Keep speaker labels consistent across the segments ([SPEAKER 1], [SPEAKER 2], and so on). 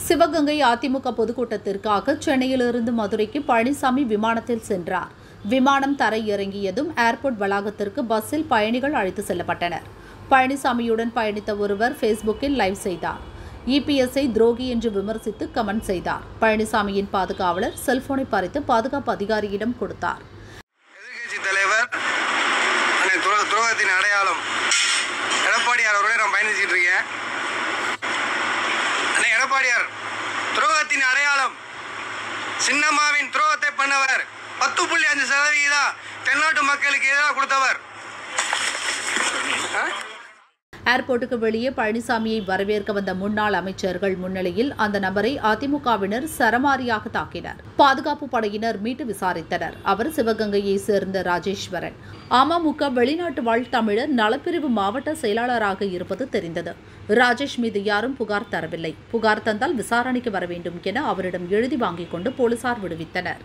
[SPEAKER 1] சிவகங்கை அதிமுக பொதுக்கூட்டத்திற்காக சென்னையிலிருந்து மதுரைக்கு பழனிசாமி விமானத்தில் சென்றார் விமானம் தரையிறங்கியதும் ஏர்போர்ட் வளாகத்திற்கு பஸ்ஸில் பயணிகள் அழைத்து செல்லப்பட்டனர் பழனிசாமியுடன் பயணித்த ஒருவர் ஃபேஸ்புக்கில் லைவ் செய்தார் இபிஎஸ்ஐ துரோகி என்று விமர்சித்து கமெண்ட் செய்தார் பழனிசாமியின் பாதுகாவலர் செல்போனை பறித்து பாதுகாப்பு அதிகாரியிடம் கொடுத்தார்
[SPEAKER 2] எதிர்க்கட்சி தலைவர் அண்ணன் துரோ துரோகத்தின் அடையாளம் எடப்பாடியார் அவரோட நான் பயணிச்சுட்டு இருக்கேன் அண்ணன் எடப்பாடியார் துரோகத்தின் அடையாளம் சின்னம்மாவின் துரோகத்தை பண்ணவர் பத்து புள்ளி அஞ்சு சதவிகிதம் தென்னாட்டு மக்களுக்கு எதிராக கொடுத்தவர் ஆ?
[SPEAKER 1] ஏர்போர்ட்டுக்கு வெளியே பழனிசாமியை வரவேற்க வந்த முன்னாள் அமைச்சர்கள் முன்னிலையில் அந்த நபரை அதிமுகவினர் சரமாரியாக தாக்கினர் பாதுகாப்பு படையினர் மீட்டு விசாரித்தனர் அவர் சிவகங்கையை சேர்ந்த ராஜேஸ்வரன் அமமுக வெளிநாட்டு வாழ் தமிழர் நலப்பிரிவு மாவட்ட செயலாளராக இருப்பது தெரிந்தது ராஜேஷ் மீது யாரும் புகார் தரவில்லை புகார் தந்தால் விசாரணைக்கு வர வேண்டும் என அவரிடம் எழுதி வாங்கிக் கொண்டு போலீசார் விடுவித்தனர்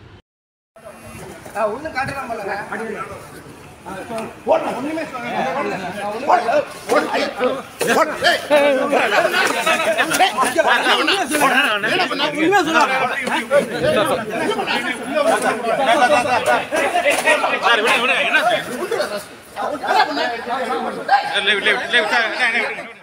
[SPEAKER 3] சார் விடுங்க விடுங்க என்ன சார் இல்லை இல்லை இல்லை